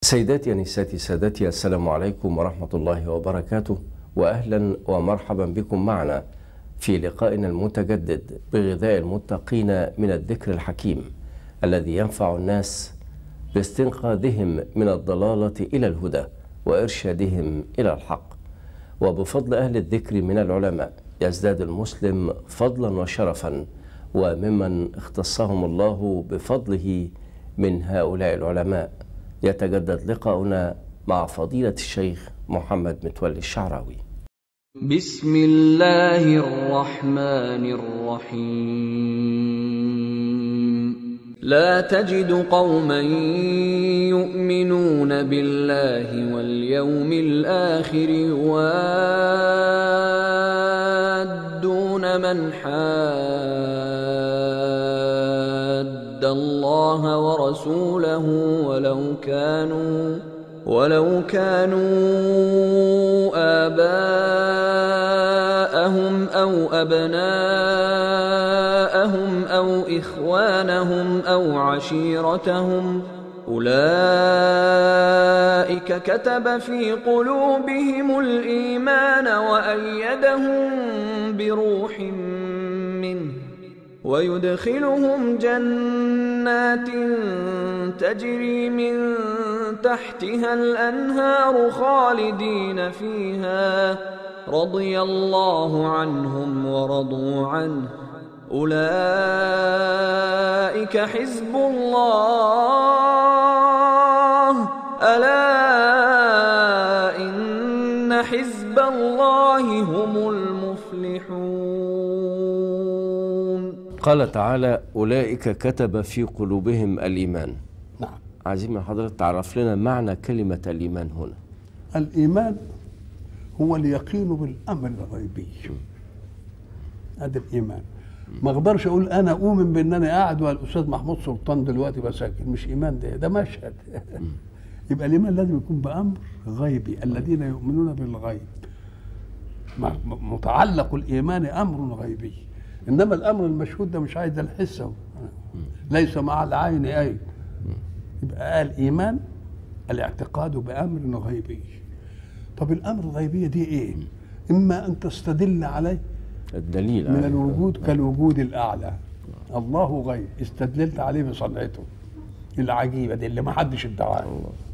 سيداتي أنساتي سادتي السلام عليكم ورحمة الله وبركاته وأهلا ومرحبا بكم معنا في لقائنا المتجدد بغذاء المتقين من الذكر الحكيم الذي ينفع الناس باستنقاذهم من الضلالة إلى الهدى وإرشادهم إلى الحق وبفضل أهل الذكر من العلماء يزداد المسلم فضلا وشرفا وممن اختصهم الله بفضله من هؤلاء العلماء يتجدد لقاؤنا مع فضيلة الشيخ محمد متولي الشعراوي بسم الله الرحمن الرحيم لا تجد قوما يؤمنون بالله واليوم الآخر يوادون من حاد الله ورسوله ولو كانوا ولو كانوا آباءهم أو أبناءهم أو إخوانهم أو عشيرتهم أولئك كتب في قلوبهم الإيمان وأيدهم بروح منه ويدخلهم جنات تجري من تحتها الانهار خالدين فيها رضي الله عنهم ورضوا عنه اولئك حزب الله الا ان حزب الله هم المفلحون قال تعالى أولئك كتب في قلوبهم الإيمان نعم عايزين من حضرتك تعرف لنا معنى كلمة الإيمان هنا الإيمان هو اليقين بالأمر الغيبي هذا الإيمان ما اقدرش اقول انا اؤمن بان انا قاعد والاستاذ محمود سلطان دلوقتي بساكن مش ايمان ده ده مشهد يبقى الايمان لازم يكون بامر غيبي الذين يؤمنون بالغيب متعلق الايمان امر غيبي انما الامر المشهود ده مش عايز الحس هو. ليس مع العين عين يبقى قال ايمان الاعتقاد بامر غيبي طب الامر الغيبيه دي ايه اما ان تستدل عليه الدليل من على- الوجود كالوجود الاعلى الله غيب استدللت عليه بصنعته العجيبه دي اللي ما حدش ادعاها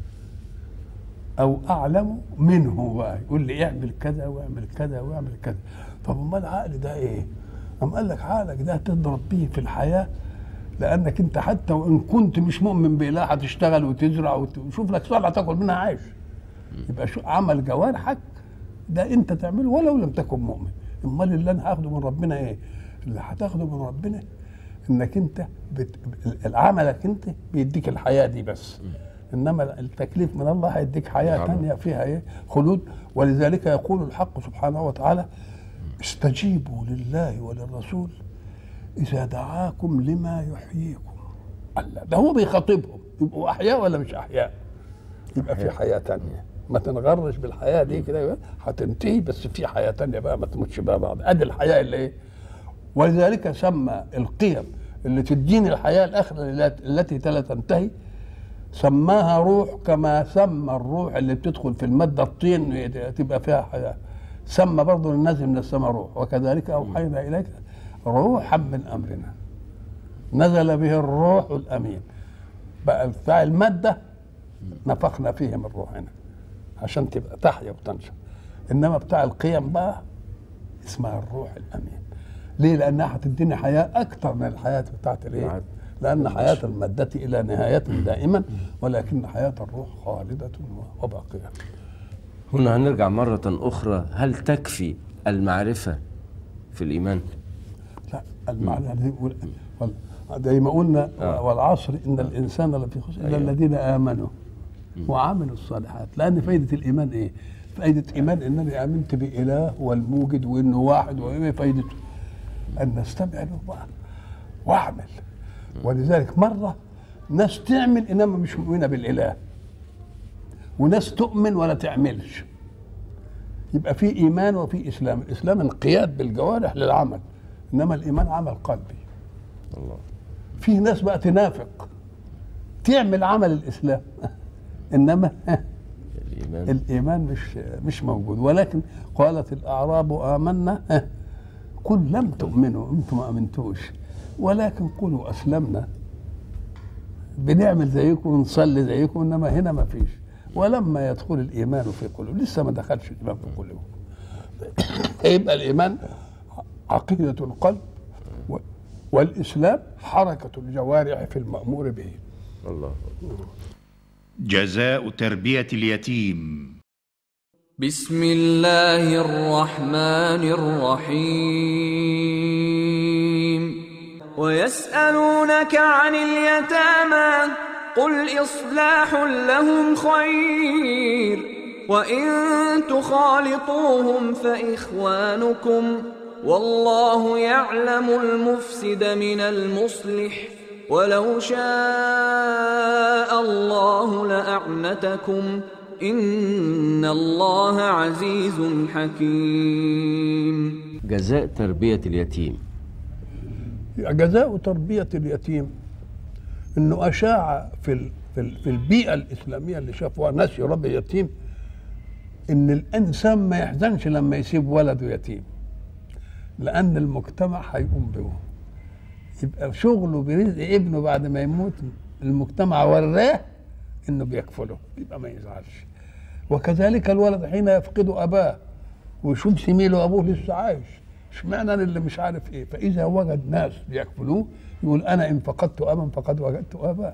او اعلم منه بقى يقول لي اعمل كذا واعمل كذا واعمل كذا طب امال العقل ده ايه قام قال لك عقلك ده تضرب بيه في الحياه لانك انت حتى وان كنت مش مؤمن باله هتشتغل وتزرع وت- وتشوف لك صلعه تاكل منها عيش يبقى شو عمل جوارحك ده انت تعمله ولو لم تكن مؤمن امال اللي انا هاخده من ربنا ايه اللي هتاخده من ربنا انك انت بت... عملك انت بيديك الحياه دي بس انما التكليف من الله هيديك حياه نعم. ثانيه فيها ايه خلود ولذلك يقول الحق سبحانه وتعالى استجيبوا لله وللرسول اذا دعاكم لما يحييكم الله ده هو بيخاطبهم يبقوا احياء ولا مش احياء يبقى في حياه تانية ما تنغرش بالحياه دي كده هتنتهي بس في حياه تانية بقى ما تموتش بقى بعض ادي الحياه اللي ايه ولذلك سمى القيم اللي تديني الحياه الاخره التي لا تنتهي سماها روح كما سمى الروح اللي بتدخل في الماده الطين تبقى فيها حياه سمى برضه النازل من السماء روح وكذلك اوحينا اليك روحا من امرنا نزل به الروح الامين بقى بتاع الماده نفخنا فيه من روحنا عشان تبقى تحيا وتنشا انما بتاع القيم بقى اسمها الروح الامين ليه لانها هتديني حياه اكثر من الحياه بتاعت الايه نعم. لان حياه الماده الى نهايه دائما ولكن حياه الروح خالده وباقيه هنا هنرجع مرة أخرى هل تكفي المعرفة في الإيمان لا المعنى اللي يقول وال- زي ما قلنا آه. والعصر ان الانسان لفي خسر الا أيوة. الذين امنوا وعملوا الصالحات لان فايده الايمان ايه؟ فايده ايمان انني امنت باله والموجد وانه واحد وايه فايدته؟ ان نستمع له بقى واعمل ولذلك مره ناس تعمل انما مش مؤمنه بالاله وناس تؤمن ولا تعملش يبقى في ايمان وفي اسلام الاسلام انقياد بالجوارح للعمل انما الايمان عمل قلبي الله في ناس بقى تنافق تعمل عمل الاسلام انما الإيمان الايمان مش مش موجود ولكن قالت الاعراب امنا قل لم تؤمنوا انتم ما امنتوش ولكن قولوا اسلمنا بنعمل زيكم ونصلي زيكم انما هنا ما فيش ولما يدخل الايمان في قلوب لسه ما دخلش الايمان في قلوب يبقى الايمان عقيده القلب و- والاسلام حركه الجوارح في المامور به الله جزاء تربية اليتيم بسم الله الرحمن الرحيم ويسألونك عن اليتامى قل إصلاح لهم خير وإن تخالطوهم فإخوانكم والله يعلم المفسد من المصلح ولو شاء الله لأعنتكم إن الله عزيز حكيم جزاء تربية اليتيم جزاء تربية اليتيم انه اشاع في ال- في ال- في البيئة الاسلامية اللي شافوها ناس يربي يتيم ان الانسان ما يحزنش لما يسيب ولده يتيم لان المجتمع هيقوم به يبقى شغله برزق ابنه بعد ما يموت المجتمع وراه انه بيكفله يبقى ما يزعلش وكذلك الولد حين يفقد اباه ويشوف زميله ابوه لسه عايش اشمعنى أنا اللي مش عارف ايه فاذا وجد ناس بيكفلوه يقول انا ان فقدت ابا فقد وجدت اباء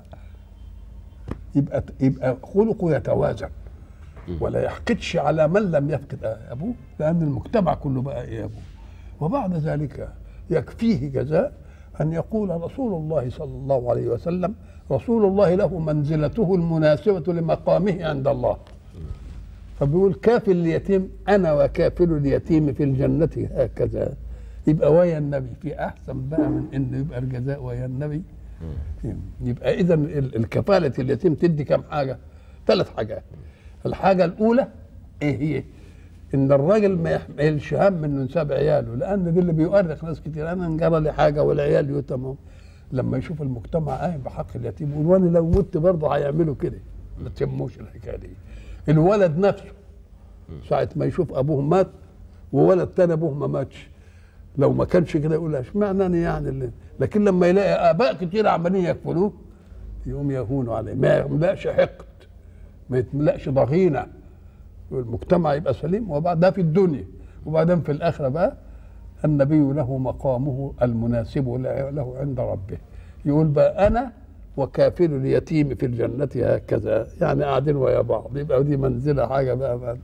يبقى يبقى خلقه يتوازن ولا يحقدش على من لم يفقد ابوه لان المجتمع كله بقى ايه ابوه وبعد ذلك يكفيه جزاء ان يقول رسول الله صلى الله عليه وسلم رسول الله له منزلته المناسبه لمقامه عند الله فبيقول كافل اليتيم انا وكافل اليتيم في الجنه هكذا يبقى ويا النبي في احسن بقى من انه يبقى الجزاء ويا النبي يبقى اذا ال- الكفاله اليتيم تدي كم حاجه ثلاث حاجات الحاجه الاولى ايه هي ان الراجل ما يحملش هم انه يساب عياله لان دي اللي بيؤرخ ناس كتير انا انجرى لي حاجه والعيال يتمهم لما يشوف المجتمع قايم بحق اليتيم يقول وانا لو مت برضه هيعملوا كده ما تهموش الحكايه دي الولد نفسه ساعة ما يشوف أبوه مات وولد تاني أبوه ما ماتش لو ما كانش كده يقول اشمعنى أنا يعني اللي لكن لما يلاقي آباء كتير عمالين يكفلوه يقوم يهونوا عليه ما يملأش حقد ما يتملأش ضغينة والمجتمع يبقى سليم وبعد ده في الدنيا وبعدين في الآخرة بقى النبي له مقامه المناسب له عند ربه يقول بقى أنا وكافل اليتيم في الجنة هكذا يعني قاعدين ويا بعض يبقى دي منزلة حاجة بقى, بقى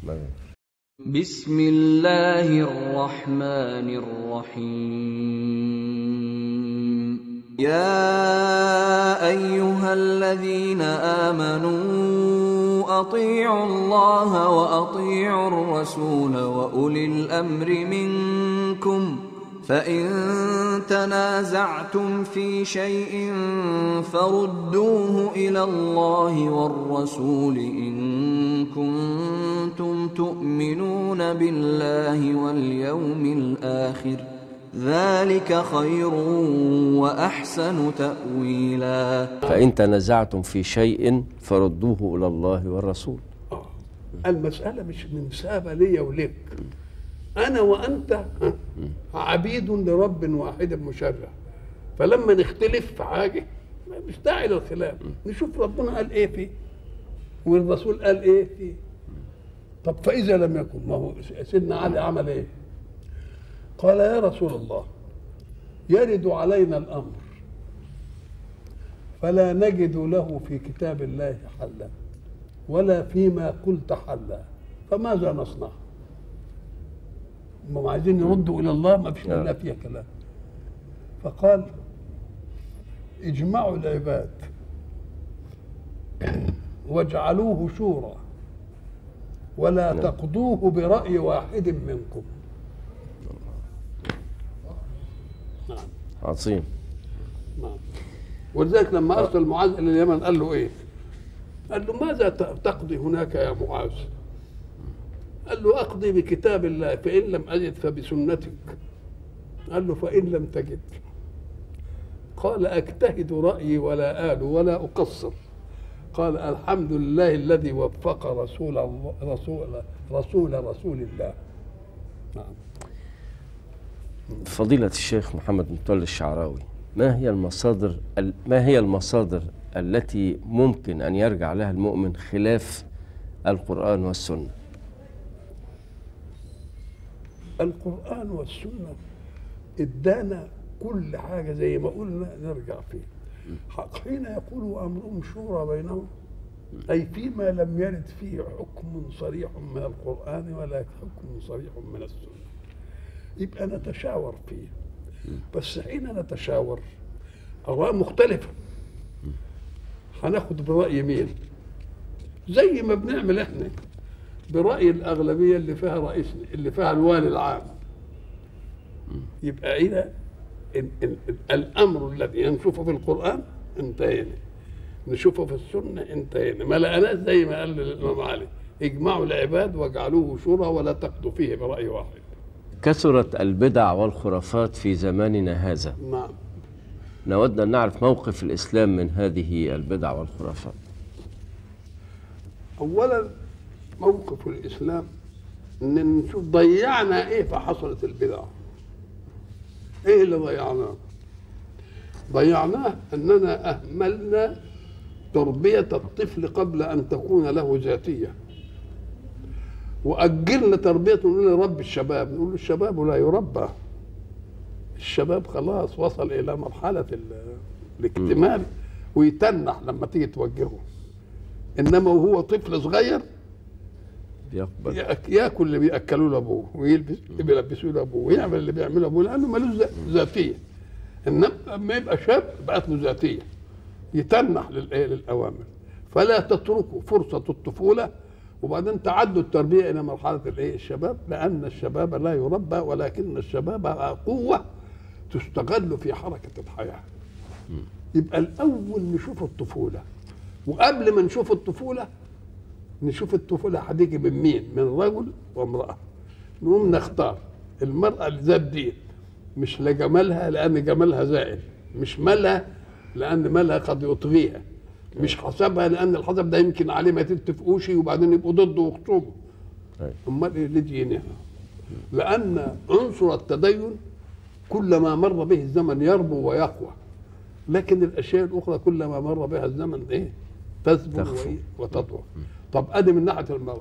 بسم الله الرحمن الرحيم يا ايها الذين امنوا اطيعوا الله واطيعوا الرسول واولي الامر منكم فان تنازعتم في شيء فردوه الى الله والرسول ان كنتم تؤمنون بالله واليوم الاخر ذلك خير واحسن تاويلا فإن تنازعتم في شيء فردوه إلى الله والرسول المسألة مش منسابة ليا ولك أنا وأنت عبيد لرب واحد مشرع فلما نختلف في حاجة مش داعي للخلاف نشوف ربنا قال إيه فيه والرسول قال إيه فيه طب فإذا لم يكن ما هو سيدنا علي عمل إيه؟ قال يا رسول الله يرد علينا الأمر فلا نجد له في كتاب الله حلا ولا فيما قلت حلا فماذا نصنع؟ هم عايزين يردوا الى الله ما فيش الا فيها كلام فقال اجمعوا العباد واجعلوه شورى ولا تقضوه برأي واحد منكم عظيم نعم ولذلك لما ارسل معاذ الى اليمن قال له ايه؟ قال له ماذا ت- تقضي هناك يا معاذ؟ قال له اقضي بكتاب الله فان لم اجد فبسنتك قال له فان لم تجد قال اجتهد رايي ولا ال ولا اقصر قال الحمد لله الذي وفق رسول الله رسول رسول رسول الله نعم فضيلة الشيخ محمد متولي الشعراوي ما هي المصادر ال- ما هي المصادر التي ممكن أن يرجع لها المؤمن خلاف القرآن والسنة القرآن والسنة ادانا كل حاجة زي ما قلنا نرجع فيه حين يقول أمرهم شورى بينهم أي فيما لم يرد فيه حكم صريح من القرآن ولا حكم صريح من السنة يبقى نتشاور فيه بس حين نتشاور آراء مختلفة هناخد برأي مين زي ما بنعمل احنا برأي الأغلبية اللي فيها رئيسنا اللي فيها الوالي العام يبقى هنا ال- ال- ال- الأمر الذي نشوفه في القرآن انتهينا نشوفه في السنة انتهينا ما لقناش زي ما قال الإمام علي اجمعوا العباد واجعلوه شورى ولا تقضوا فيه برأي واحد كثرت البدع والخرافات في زماننا هذا نعم نود أن نعرف موقف الإسلام من هذه البدع والخرافات اولا موقف الاسلام ان نشوف ضيعنا ايه فحصلت البدع ايه اللي ضيعناه ضيعناه اننا اهملنا تربيه الطفل قبل ان تكون له ذاتيه واجلنا تربيته نقول له رب الشباب نقول له الشباب لا يربى الشباب خلاص وصل الى مرحله ال- الاكتمال ويتنح لما تيجي توجهه انما وهو طفل صغير بيقبل يأك- ياكل اللي بياكلوه لابوه ويلبس اللي بيلبسوه لابوه ويعمل اللي بيعمله ابوه لانه ملوش ذا- ذاتيه انما لما يبقى شاب بقت له ذاتيه يتنح للايه للاوامر فلا تتركوا فرصه الطفوله وبعدين تعدوا التربيه الى مرحله الايه الشباب لان الشباب لا يربى ولكن الشباب قوه تستغل في حركه الحياه يبقى الاول نشوف الطفوله وقبل ما نشوف الطفوله نشوف الطفوله هتيجي من مين؟ من رجل وامراه. نقوم نختار المراه اللي ذات دين مش لجمالها لان جمالها زائل، مش مالها لان مالها قد يطغيها، مش حسبها لان الحسب ده يمكن عليه ما تتفقوش وبعدين يبقوا ضده ويخصموا. أيوة. امال ايه لدينها؟ لان عنصر التدين كلما مر به الزمن يربو ويقوى لكن الاشياء الاخرى كلما مر بها الزمن ايه تثبت تخفو. وإيه؟ وتضعف طب ادي من ناحيه المراه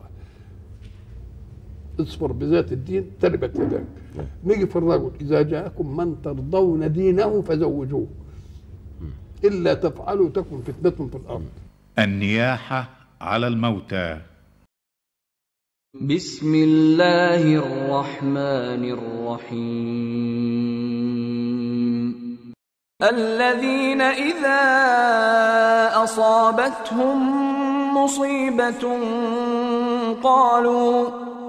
اصبر بذات الدين تربت يداك نيجي في الرجل اذا جاءكم من ترضون دينه فزوجوه الا تفعلوا تكن فتنه في الارض النياحة على الموتى بسم الله الرحمن الرحيم الذين إذا أصابتهم مصيبة قالوا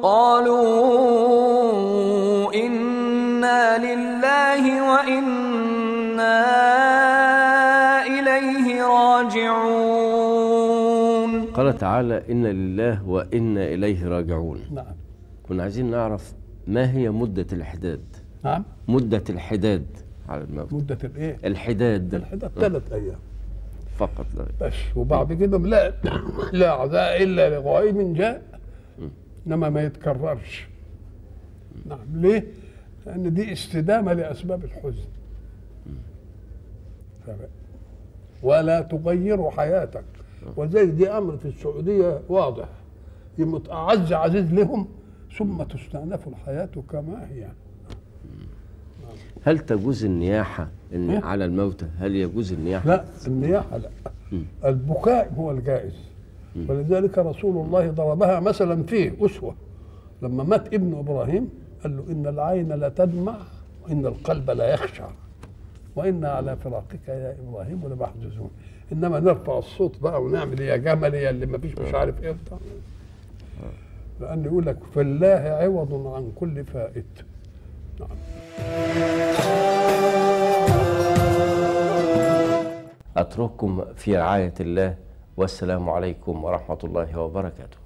قالوا إنا لله وإنا إليه راجعون قال تعالى إن لله وإنا إليه راجعون نعم كنا عايزين نعرف ما هي مدة الحداد نعم مدة الحداد على الموت مده الايه؟ الحداد الحدة ثلاث ايام فقط لا بس وبعد كده لا لا عزاء الا لغائب جاء انما ما يتكررش نعم ليه؟ لان دي استدامه لاسباب الحزن فب- ولا تغير حياتك وزي دي امر في السعوديه واضح يمت اعز عزيز لهم ثم تستأنف الحياه كما هي هل تجوز النياحة إن إيه؟ على الموتى هل يجوز النياحة لا النياحة لا البكاء هو الجائز ولذلك رسول الله ضربها مثلا فيه أسوة لما مات ابن إبراهيم قال له إن العين لا تدمع وإن القلب لا يخشع وإن على فراقك يا إبراهيم لمحزوزون إنما نرفع الصوت بقى ونعمل يا جمل يا اللي ما فيش مش عارف إيه بتاع لأن يقول لك في الله عوض عن كل فائت نعم أترككم في رعاية الله والسلام عليكم ورحمة الله وبركاته